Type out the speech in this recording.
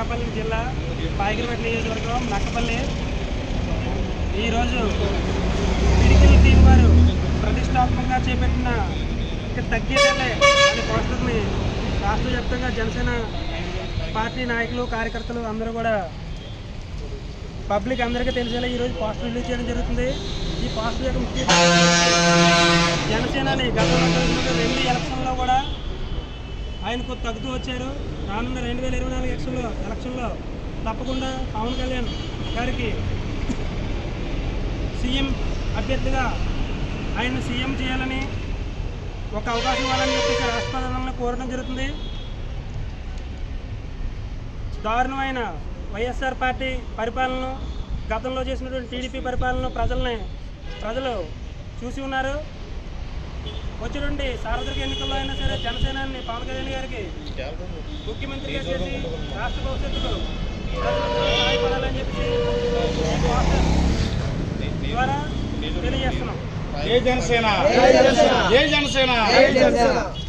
అనకాపల్లి జిల్లా పాయకరపేట నియోజకవర్గం నక్కపల్లి ఈరోజు పిడికిలి టీం వారు ప్రతిష్టాత్మకంగా చేపట్టిన ఇక తగ్గేదలే అనే పోస్టర్ని రాష్ట్ర వ్యాప్తంగా జనసేన పార్టీ నాయకులు కార్యకర్తలు అందరూ కూడా పబ్లిక్ అందరికీ తెలిసేలా ఈరోజు పోస్టర్ రిలీజ్ చేయడం జరుగుతుంది ఈ పోస్టర్ యొక్క ముఖ్య జనసేనని గతంలో జరిగిన రెండు ఎలక్షన్లో కూడా ఆయనకు తగ్గుతూ వచ్చారు రానున్న రెండు వేల ఇరవై నాలుగు ఎలక్షన్లో ఎలక్షన్లో తప్పకుండా పవన్ కళ్యాణ్ గారికి సీఎం అభ్యర్థిగా ఆయన సీఎం చేయాలని ఒక అవకాశం ఇవ్వాలని చెప్పేసి రాష్ట్ర ప్రధానంలో కోరడం జరుగుతుంది దారుణమైన వైఎస్ఆర్ పార్టీ పరిపాలన గతంలో చేసినటువంటి టీడీపీ పరిపాలన ప్రజల్ని ప్రజలు చూసి ఉన్నారు వచ్చినటువంటి సార్వత్రిక ఎన్నికల్లో అయినా సరే జనసేనాన్ని పవన్ కళ్యాణ్ గారికి ముఖ్యమంత్రిగా చేసి రాష్ట్ర భవిష్యత్తుకు ప్రజలకు సహాయపడాలని చెప్పి ఈ పోస్టర్ ద్వారా తెలియజేస్తున్నాం జై జనసేన జై జనసేన